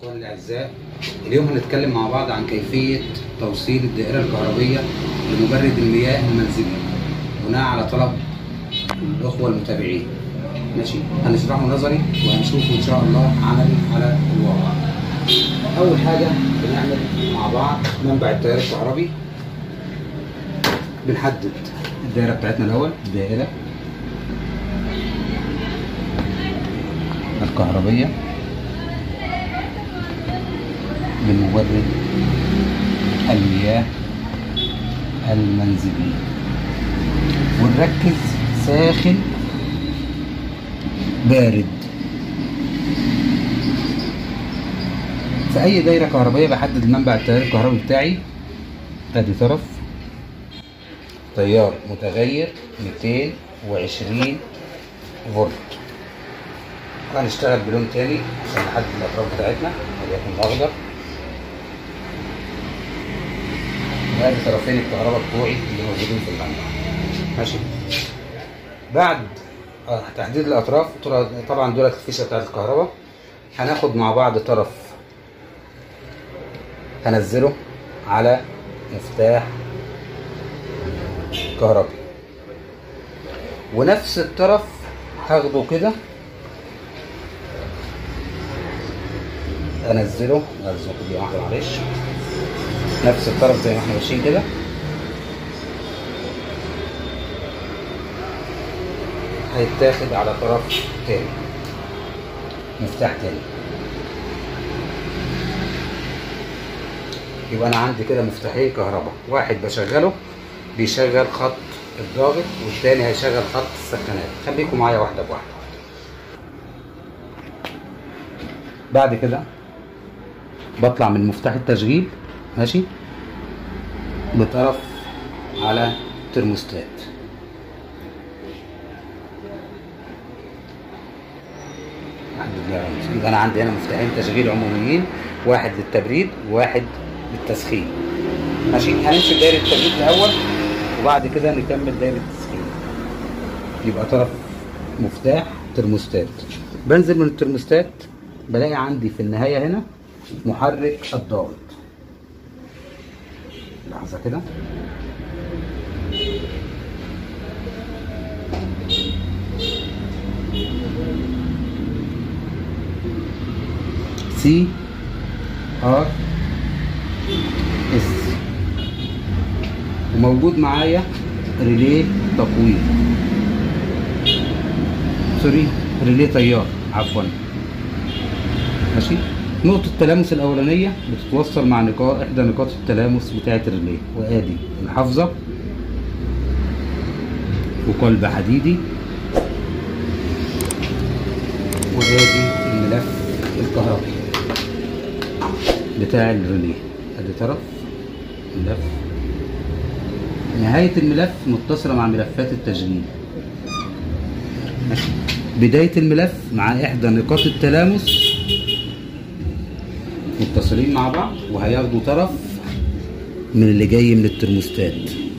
إخواني الأعزاء اليوم هنتكلم مع بعض عن كيفية توصيل الدائرة الكهربية لمبرد المياه المنزلي بناء على طلب الأخوة المتابعين ماشي هنشرحه نظري وهنشوفه إن شاء الله عملي على الواقع أول حاجة بنعمل مع بعض منبع التيار الكهربي بنحدد الدائرة بتاعتنا الأول الدائرة الكهربية لمورد المياه المنزلي ونركز ساخن بارد في اي دايره كهربائيه بحدد المنبع التيار الكهربي بتاعي ادي طرف تيار متغير 220 فولت وهنشتغل بلون تاني عشان نحدد الاطراف بتاعتنا وليكن الاخضر وادي طرفين الكهرباء بتوعي اللي موجودين في المنبع ماشي بعد آه، تحديد الاطراف طول- طبعا دول الفيشه بتاعت الكهرباء هناخد مع بعض طرف هنزله على مفتاح كهربي ونفس الطرف هاخده كده انزله انزله دي واحده معلش نفس الطرف زي ما احنا ماشيين كده هيتاخد على طرف تاني مفتاح تاني يبقى انا عندي كده مفتاحين كهرباء واحد بشغله بيشغل خط الضاغط والتاني هيشغل خط السخانات خليكم معايا واحده بواحده بعد كده بطلع من مفتاح التشغيل ماشي بطرف على ترموستات يبقى انا عندي هنا مفتاحين تشغيل عموميين واحد للتبريد وواحد للتسخين ماشي هنمشي دايره التبريد الاول وبعد كده نكمل دايره التسخين يبقى طرف مفتاح ترموستات بنزل من الترموستات بلاقي عندي في النهايه هنا محرك الضغط لحظه كده سي ار اس وموجود معايا ريلي تقويم سوري ريلي تيار عفوا ماشي نقطة التلامس الأولانية بتتوصل مع نقاط إحدى نقاط التلامس بتاعة الريلي وآدي الحافظة وقلب حديدي وآدي الملف الكهربي بتاع الريلي ادي طرف ملف نهاية الملف متصلة مع ملفات التشغيل ماشي بداية الملف مع إحدى نقاط التلامس متصلين مع بعض وهياخدوا طرف من اللي جاي من الترموستات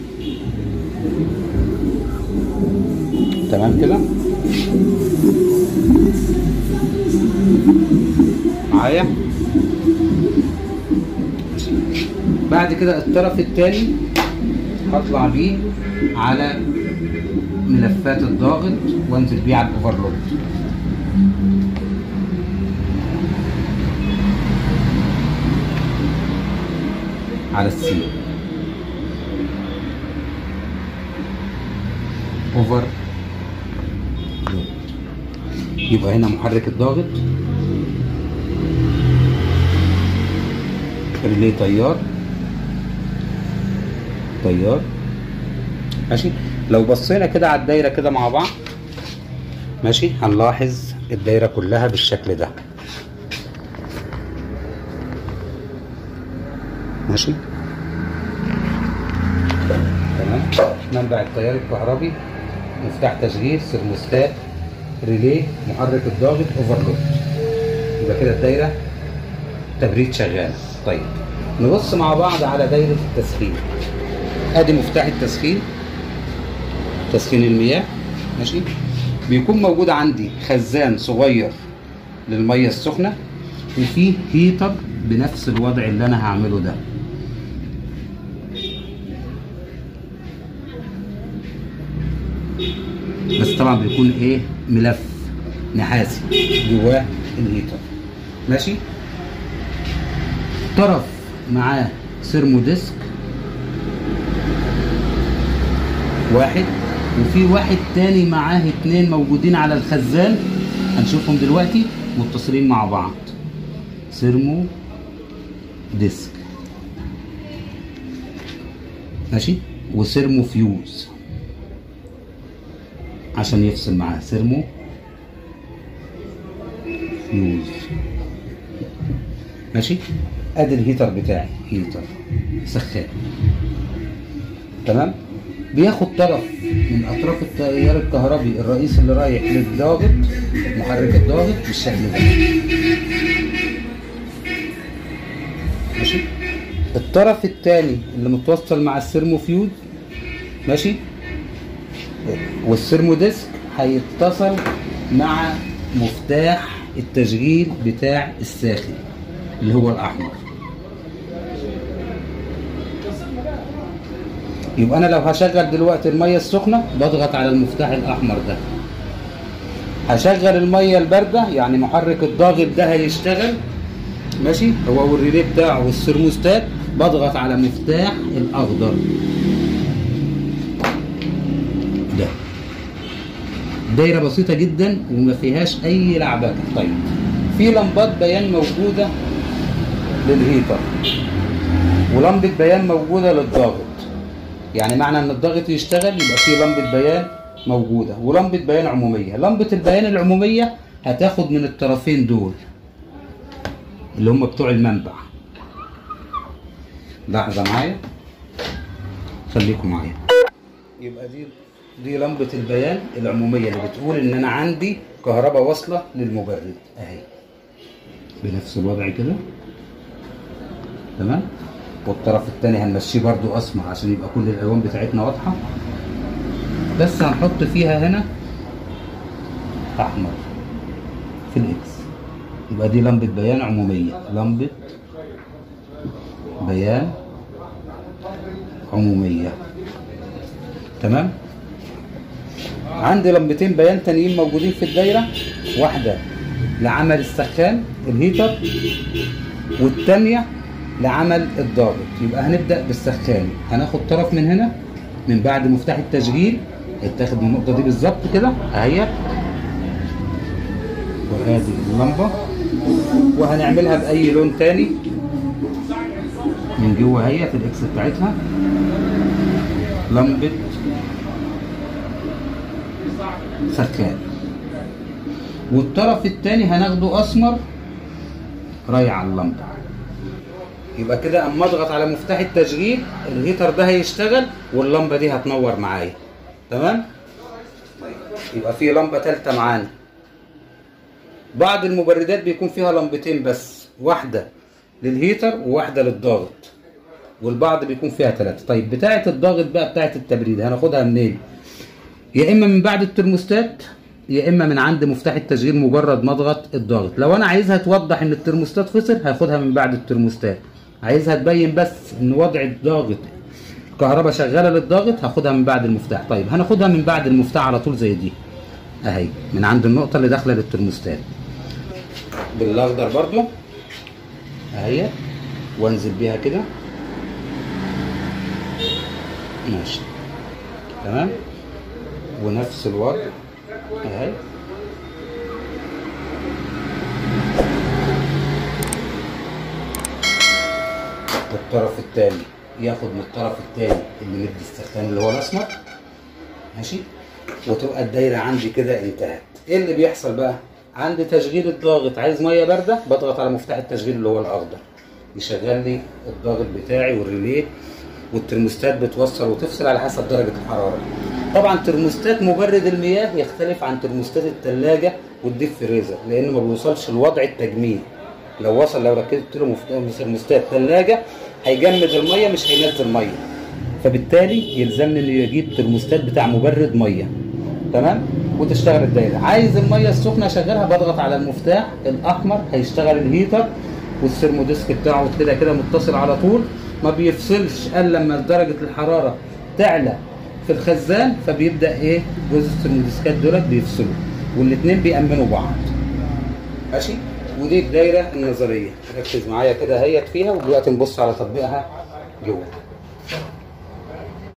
تمام كده معايا بعد كده الطرف الثاني هطلع بيه على ملفات الضاغط وانزل بيه على الاوفرلود على السي اوفر يبقى هنا محرك الضاغط ريلي تيار تيار ماشي لو بصينا كده على الدايره كده مع بعض ماشي هنلاحظ الدايره كلها بالشكل ده ماشي تمام منبع التيار الكهربي مفتاح تشغيل سيرموستات ريلي محرك الضاغط اوفرلود يبقى كده الدايره تبريد شغال طيب نبص مع بعض على دايره التسخين ادي مفتاح التسخين تسخين المياه ماشي بيكون موجود عندي خزان صغير للميه السخنه وفي هيتر بنفس الوضع اللي انا هعمله ده بس طبعا بيكون ايه ملف نحاسي جواه الهيتر ماشي طرف معاه سيرمو ديسك واحد وفي واحد تاني معاه اتنين موجودين على الخزان هنشوفهم دلوقتي متصلين مع بعض سيرمو ديسك ماشي وسيرمو فيوز عشان يفصل معاه سيرمو فيوز ماشي ادي الهيتر بتاعي هيتر سخان تمام بياخد طرف من اطراف التيار الكهربي الرئيسي اللي رايح للضاغط محرك الضاغط بالشكل ده ماشي الطرف الثاني اللي متوصل مع السيرمو فيوز ماشي والسيرمو ديسك هيتصل مع مفتاح التشغيل بتاع الساخن اللي هو الاحمر يبقى انا لو هشغل دلوقتي الميه السخنه بضغط على المفتاح الاحمر ده هشغل الميه البارده يعني محرك الضاغط ده هيشتغل ماشي هو والريلي بتاعه والثرموستات بضغط على مفتاح الاخضر ده دايره بسيطه جدا وما فيهاش اي لعبكه طيب في لمبات بيان موجوده للهيتر ولمبه بيان موجوده للضاغط يعني معنى ان الضغط يشتغل يبقى في لمبه بيان موجوده ولمبه بيان عموميه لمبه البيان العموميه هتاخد من الطرفين دول اللي هم بتوع المنبع لحظه معايا خليكم معايا يبقى دي دي لمبه البيان العموميه اللي بتقول ان انا عندي كهرباء واصله للمبرد اهي بنفس الوضع كده تمام والطرف الثاني هنمشيه برضو اسمر عشان يبقى كل الالوان بتاعتنا واضحه بس هنحط فيها هنا احمر في الاكس يبقى دي لمبه بيان عموميه لمبه بيان عموميه تمام عندي لمبتين بيان تانيين موجودين في الدايره واحده لعمل السخان الهيتر والتانيه لعمل الضابط يبقى هنبدا بالسخان هناخد طرف من هنا من بعد مفتاح التشغيل هيتاخد من النقطه دي بالظبط كده اهي وادي اللمبه وهنعملها باي لون تاني من جوه اهي في الاكس بتاعتها لمبه سخان والطرف التاني هناخده اسمر رايح على اللمبه يبقى كده اما اضغط على مفتاح التشغيل الهيتر ده هيشتغل واللمبه دي هتنور معايا تمام يبقى في لمبه ثالثه معانا بعض المبردات بيكون فيها لمبتين بس واحده للهيتر وواحده للضغط والبعض بيكون فيها ثلاثه طيب بتاعه الضغط بقى بتاعه التبريد هناخدها منين يا اما من بعد الترموستات يا اما من عند مفتاح التشغيل مجرد ما اضغط الضغط لو انا عايزها توضح ان الترموستات فصل هاخدها من بعد الترموستات عايزها تبين بس ان وضع الضاغط الكهرباء شغاله للضاغط هاخدها من بعد المفتاح طيب هناخدها من بعد المفتاح على طول زي دي اهي من عند النقطه اللي داخله للترموستات بالاخضر برضو اهي وانزل بيها كده ماشي تمام ونفس الوضع اهي والطرف الثاني ياخد من الطرف الثاني اللي مدي السخان اللي هو الاسمر ماشي وتبقى الدايره عندي كده انتهت ايه اللي بيحصل بقى عند تشغيل الضاغط عايز ميه بارده بضغط على مفتاح التشغيل اللي هو الاخضر يشغل لي الضاغط بتاعي والريليه والترموستات بتوصل وتفصل على حسب درجه الحراره طبعا ترموستات مبرد المياه يختلف عن ترموستات الثلاجه والديب فريزر لان ما بيوصلش لوضع التجميد لو وصل لو ركبت له ترموستات ثلاجه هيجمد الميه مش هينزل ميه فبالتالي يلزمني انه يجيب ترموستات بتاع مبرد ميه تمام وتشتغل الدايره عايز الميه السخنه اشغلها بضغط على المفتاح الاحمر هيشتغل الهيتر والثرموديسك بتاعه كده كده متصل على طول ما بيفصلش الا لما درجه الحراره تعلى في الخزان فبيبدا ايه جزء الثرموديسكات دولت بيفصلوا والاثنين بيأمنوا بعض ماشي ودي الدايره النظريه ركز معايا كده اهيت فيها ودلوقتي نبص على تطبيقها جوه